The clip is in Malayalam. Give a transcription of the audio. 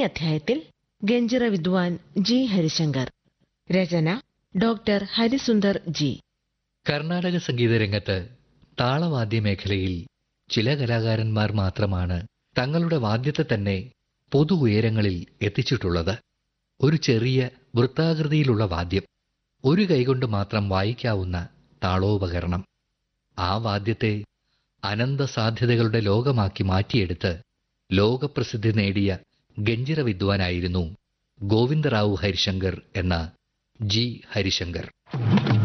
അധ്യായത്തിൽ ഗഞ്ചിറ വിദ്വാൻ ജി ഹരിശങ്കർ രചന ഡോക്ടർ ഹരിസുന്ദർ ജി കർണാടക സംഗീത രംഗത്ത് താളവാദ്യ മേഖലയിൽ ചില കലാകാരന്മാർ മാത്രമാണ് തങ്ങളുടെ വാദ്യത്തെ തന്നെ പൊതു ഉയരങ്ങളിൽ എത്തിച്ചിട്ടുള്ളത് ഒരു ചെറിയ വൃത്താകൃതിയിലുള്ള വാദ്യം ഒരു കൈകൊണ്ട് മാത്രം വായിക്കാവുന്ന താളോപകരണം ആ വാദ്യത്തെ അനന്ത സാധ്യതകളുടെ ലോകമാക്കി മാറ്റിയെടുത്ത് ലോകപ്രസിദ്ധി നേടിയ ഗഞ്ചിറ വിദ്വാനായിരുന്നു ഗോവിന്ദറാവു ഹരിശങ്കർ എന്ന ജി ഹരിശങ്കർ